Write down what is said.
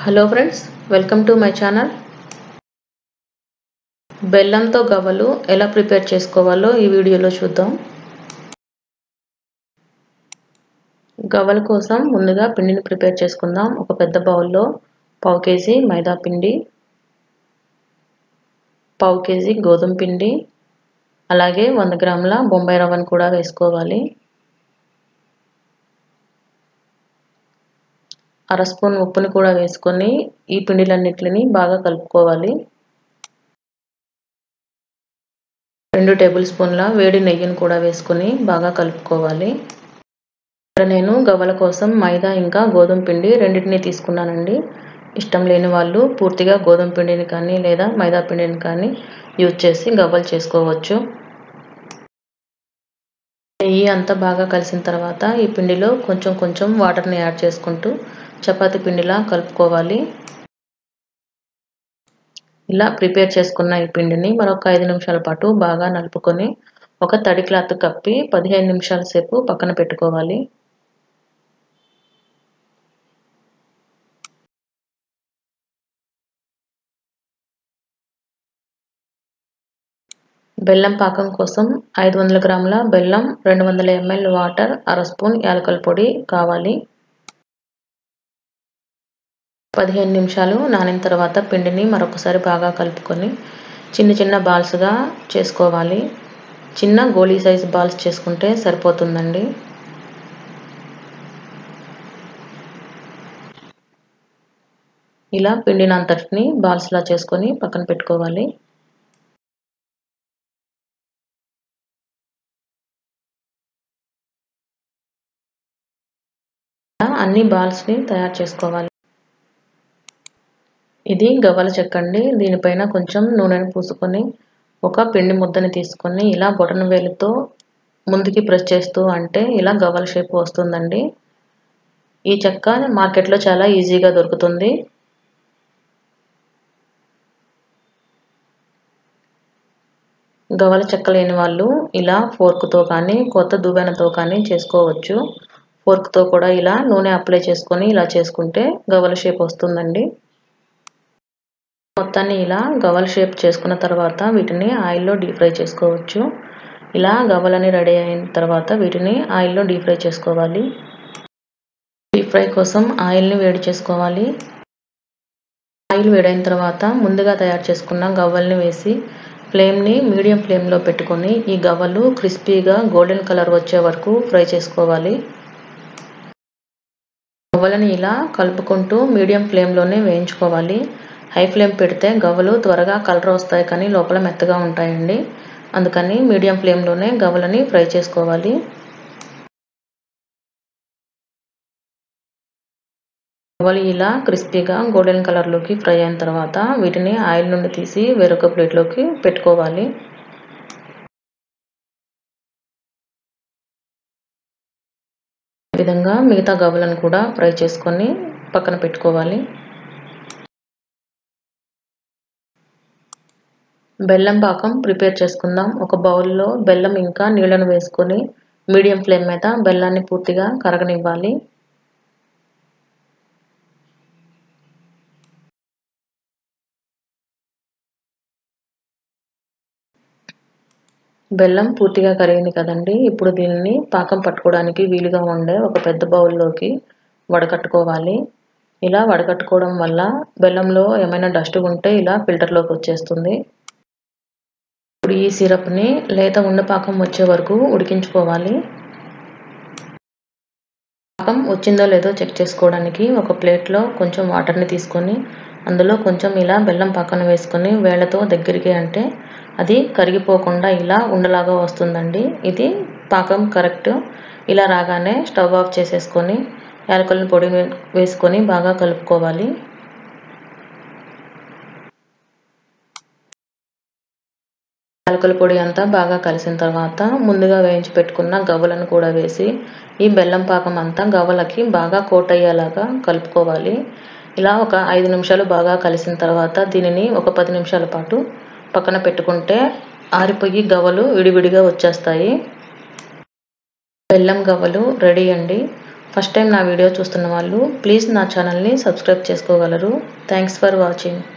hello friends welcome to my channel బెల్లంతో గవ్వలు ఎలా ప్రిపేర్ చేసుకోవాలో ఈ వీడియోలో చూద్దాం గవ్వల కోసం ముందుగా పిండిని ప్రిపేర్ చేసుకుందాం ఒక పెద్ద బౌల్లో పావు కేజీ మైదా పిండి పావు కేజీ గోధుమ పిండి అలాగే వంద గ్రాముల బొంబాయి రవ్వను కూడా వేసుకోవాలి అర స్పూన్ ఉప్పుని కూడా వేసుకొని ఈ పిండిలన్నిటిని బాగా కలుపుకోవాలి రెండు టేబుల్ స్పూన్ల వేడి నెయ్యిని కూడా వేసుకొని బాగా కలుపుకోవాలి ఇక్కడ నేను గవ్వల కోసం మైదా ఇంకా గోధుమ పిండి రెండింటిని తీసుకున్నానండి ఇష్టం లేని వాళ్ళు పూర్తిగా గోధుమ పిండిని కానీ లేదా మైదా పిండిని కానీ యూజ్ చేసి గవ్వలు చేసుకోవచ్చు నెయ్యి అంతా బాగా కలిసిన తర్వాత ఈ పిండిలో కొంచెం కొంచెం వాటర్ని యాడ్ చేసుకుంటూ చపాతి పిండిలా కలుపుకోవాలి ఇలా ప్రిపేర్ చేసుకున్న ఈ పిండిని మరొక ఐదు నిమిషాల పాటు బాగా నలుపుకొని ఒక తడి క్లాత్ కప్పి పదిహేను నిమిషాల సేపు పక్కన పెట్టుకోవాలి బెల్లం పాకం కోసం ఐదు వందల గ్రాముల బెల్లం రెండు వందల ఎంఎల్ వాటర్ అర స్పూన్ యాలకల పొడి కావాలి పదిహేను నిమిషాలు నానిన తర్వాత పిండిని మరొకసారి బాగా కలుపుకొని చిన్న చిన్న బాల్స్గా చేసుకోవాలి చిన్న గోళీ సైజ్ బాల్స్ చేసుకుంటే సరిపోతుందండి ఇలా పిండిని అంతటిని బాల్స్లా చేసుకొని పక్కన పెట్టుకోవాలి అన్ని బాల్స్ని తయారు చేసుకోవాలి ఇది గవ్వల చెక్క అండి దీనిపైన కొంచెం నూనెను పూసుకొని ఒక పిండి ముద్దని తీసుకొని ఇలా బొటన వేలుతో ముందుకి ప్రెస్ చేస్తూ అంటే ఇలా గవ్వల షేప్ వస్తుందండి ఈ చెక్క మార్కెట్లో చాలా ఈజీగా దొరుకుతుంది గవ్వల చెక్క లేని వాళ్ళు ఇలా ఫోర్క్తో కానీ కొత్త దువ్వెనతో కానీ చేసుకోవచ్చు ఫోర్క్తో కూడా ఇలా నూనె అప్లై చేసుకొని ఇలా చేసుకుంటే గవ్వల షేప్ వస్తుందండి మొత్తాన్ని ఇలా గవ్వల షేప్ చేసుకున్న తర్వాత వీటిని ఆయిల్లో డీప్ ఫ్రై చేసుకోవచ్చు ఇలా గవ్వలని రెడీ అయిన తర్వాత వీటిని ఆయిల్లో డీప్ ఫ్రై చేసుకోవాలి డీప్ ఫ్రై కోసం ఆయిల్ని వేడి చేసుకోవాలి ఆయిల్ వేడైన తర్వాత ముందుగా తయారు చేసుకున్న గవ్వల్ని వేసి ఫ్లేమ్ని మీడియం ఫ్లేమ్లో పెట్టుకొని ఈ గవ్వలు క్రిస్పీగా గోల్డెన్ కలర్ వచ్చే వరకు ఫ్రై చేసుకోవాలి గవ్వలని ఇలా కలుపుకుంటూ మీడియం ఫ్లేమ్లోనే వేయించుకోవాలి హై ఫ్లేమ్ పెడితే గవ్వలు త్వరగా కలర్ వస్తాయి కానీ లోపల మెత్తగా ఉంటాయండి అందుకని మీడియం ఫ్లేమ్లోనే గవ్వలని ఫ్రై చేసుకోవాలి గవ్వలు ఇలా క్రిస్పీగా గోల్డెన్ కలర్లోకి ఫ్రై అయిన తర్వాత వీటిని ఆయిల్ నుండి తీసి వేరొక ప్లేట్లోకి పెట్టుకోవాలి విధంగా మిగతా గవ్వలను కూడా ఫ్రై చేసుకొని పక్కన పెట్టుకోవాలి బెల్లం పాకం ప్రిపేర్ చేసుకుందాం ఒక బౌల్లో బెల్లం ఇంకా నీళ్ళను వేసుకొని మీడియం ఫ్లేమ్ మీద బెల్లాన్ని పూర్తిగా కరగనివ్వాలి బెల్లం పూర్తిగా కరిగింది కదండి ఇప్పుడు దీనిని పాకం పట్టుకోవడానికి వీలుగా ఉండే ఒక పెద్ద బౌల్లోకి వడకట్టుకోవాలి ఇలా వడకట్టుకోవడం వల్ల బెల్లంలో ఏమైనా డస్ట్ ఉంటే ఇలా ఫిల్టర్లోకి వచ్చేస్తుంది ఇప్పుడు ఈ సిరప్ని లేత ఉండపాకం వచ్చే వరకు ఉడికించుకోవాలి పాకం వచ్చిందో లేదో చెక్ చేసుకోవడానికి ఒక ప్లేట్లో కొంచెం వాటర్ని తీసుకొని అందులో కొంచెం ఇలా బెల్లం పక్కన వేసుకొని వేళ్ళతో దగ్గరికి అంటే అది కరిగిపోకుండా ఇలా ఉండలాగా వస్తుందండి ఇది పాకం కరెక్ట్ ఇలా రాగానే స్టవ్ ఆఫ్ చేసేసుకొని యాలకుల పొడి వేసుకొని బాగా కలుపుకోవాలి యాలకుల పొడి అంతా బాగా కలిసిన తర్వాత ముందుగా వేయించి పెట్టుకున్న గవ్వలను కూడా వేసి ఈ బెల్లం పాకం అంతా గవ్వలకి బాగా కోట్ అయ్యేలాగా కలుపుకోవాలి ఇలా ఒక ఐదు నిమిషాలు బాగా కలిసిన తర్వాత దీనిని ఒక పది నిమిషాల పాటు పక్కన పెట్టుకుంటే ఆరిపోయి గవ్వలు విడివిడిగా వచ్చేస్తాయి బెల్లం గవ్వలు రెడీ అండి ఫస్ట్ టైం నా వీడియో చూస్తున్న వాళ్ళు ప్లీజ్ నా ఛానల్ని సబ్స్క్రైబ్ చేసుకోగలరు థ్యాంక్స్ ఫర్ వాచింగ్